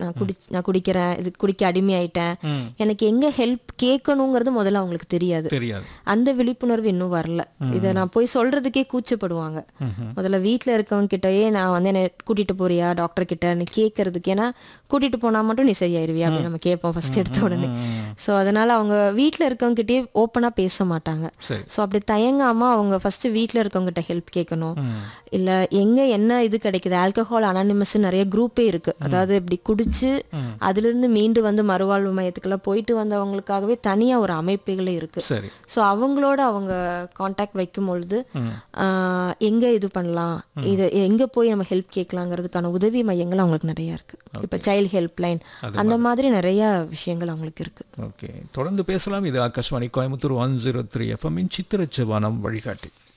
நான் குடி நான் குடிக்கிறேன் இது குடிக்க அடிமையாயிட்டேன் ம். எனக்கு எங்க ஹெல்ப் கேட்கணுங்கிறது முதல்ல அவங்களுக்கு தெரியாது தெரியாது அந்த விழிப்புணர்வு இன்னும் வரல இதை நான் போய் சொல்றதுக்கே கூச்சப்படுவாங்க முதல்ல வீட்டில் இருக்கவங்க கிட்டயே நான் வந்து என்ன கூட்டிட்டு போறியா டாக்டர் கிட்டன்னு கேட்கறதுக்கு ஏன்னா கூட்டிட்டு போனா மட்டும் நீ சரியாயிருவியா அப்படின்னு நம்ம கேட்போம் ஃபர்ஸ்ட் எடுத்த உடனே ஸோ அதனால அவங்க வீட்டில் இருக்கவங்க கிட்டயே ஓப்பனாக பேச மாட்டாங்க சரி ஸோ அப்படி தயங்காம அவங்க ஃபர்ஸ்ட் வீட்டில் இருக்கவங்க கிட்ட ஹெல்ப் கேட்கணும் ம். இல்ல எங்க என்ன இது கிடைக்குது ஆல்கஹால் அனானிமஸ் நிறைய குரூப்பே இருக்கு அதாவது இப்படி குடிச்சு அதுல இருந்து மீண்டு வந்து மறுவாழ்வு மையத்துக்கெல்லாம் போயிட்டு வந்தவங்களுக்காகவே தனியா ஒரு அமைப்புகளே இருக்கு சரி ஸோ அவங்களோட அவங்க காண்டாக்ட் வைக்கும் பொழுது ஆஹ், எங்க இது பண்ணலாம் இது எங்க போய் நம்ம ஹெல்ப் கேட்கலாங்கிறதுக்கான உதவி மையங்கள் அவங்களுக்கு நிறைய இருக்கு இப்ப சைல்ட் ஹெல்ப் லைன் அந்த மாதிரி நிறைய விஷயங்கள் அவங்களுக்கு இருக்கு ஓகே தொடர்ந்து பேசலாம் இது Akashvani Coimbatore one zero three எஃப்எம்மின் சித்திரச்சவானம் வழிகாட்டி